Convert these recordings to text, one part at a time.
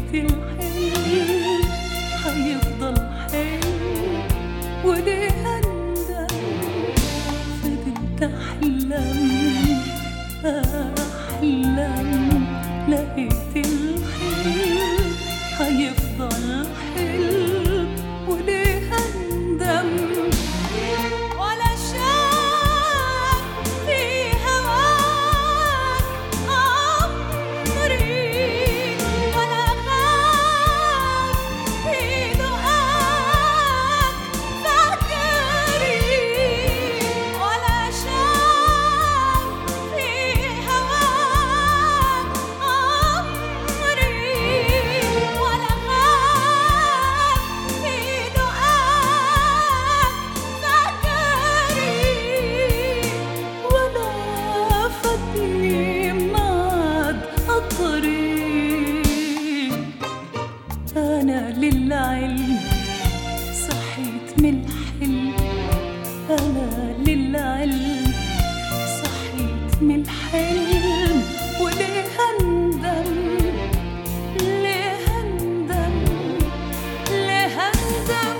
لقيت الحلم هيفضل حلم وليه هندم فضلت احلم احلم لقيت الحلم هيفضل حلم وليه هندم ولا شاف في هواك عمري ولا خاف في دعاك فكري ولا شاف في هواك عمري ولا خاف في دعاك فكري ولا فاتني معاد الطريق أنا للعلم صحيت من الحلم أنا للعلم صحيت من الحلم وليه هندم ليه هندم ليه هندم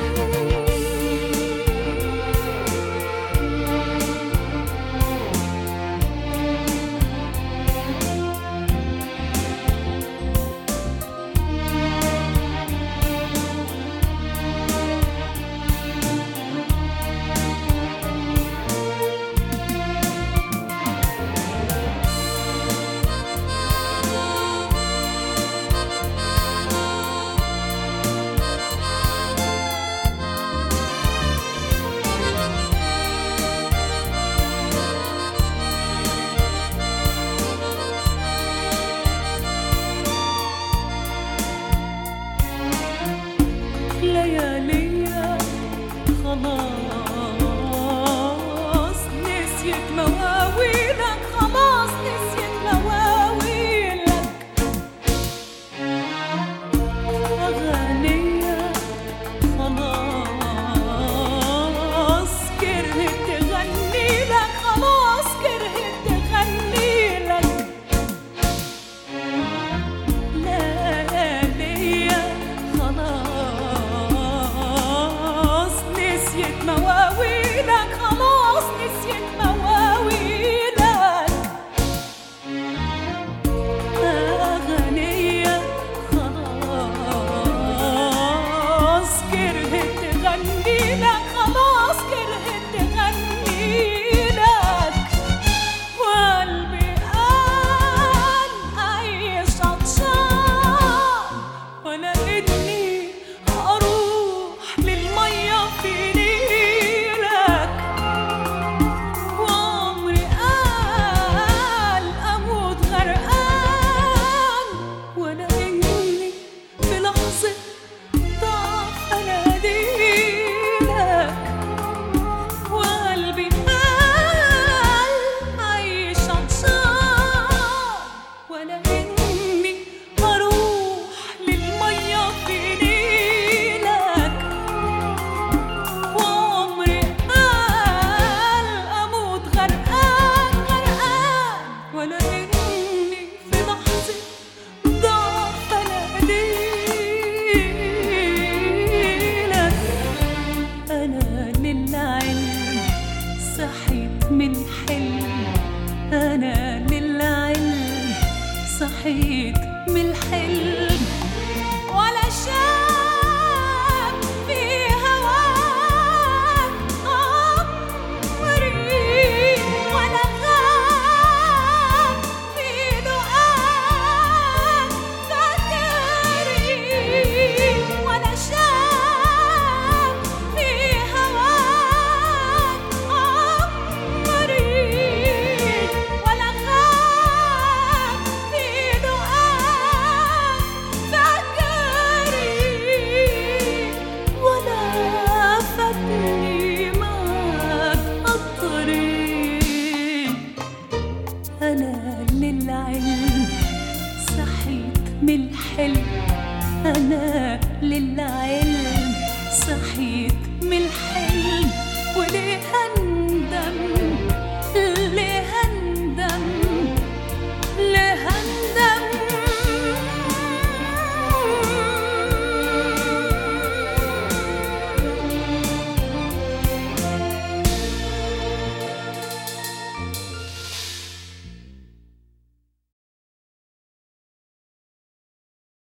لياليا خلاص نسيت مواويلك خلاص نسيت مواويلك أغانيا خلاص كرهت تغني لك خلاص كرهت تغني لك لياليا خلاص نسيت مواويلك خلاص نسيت مواويلك أغنية خلاص كرهت تغني لك خلاص كرهت تغني لك وقلبي قال عايش عطشان وانا اني اروح للميه في نيلك وعمري قال اموت غرقان وانا اني في لحظه ضعف اناديلك وقلبي قال عايش عطشان وانا اني هروح للميه في نيلك وعمري قال اموت غرقان غرقان وانا اني في لحظه ضعف اناديلك أنا للعلم صحيت من حلم أنا للعلم صحيت من الحلم ولا شاب في هواك عمري ولا غاب في دعاك فكري ولا شاب في هواك عمري ولا غاب في دعاك فكري ولا فاتني معك الطريق أنا للعلم صحيت من الحلم أنا للعلم صحيت من الحلم وليه أنا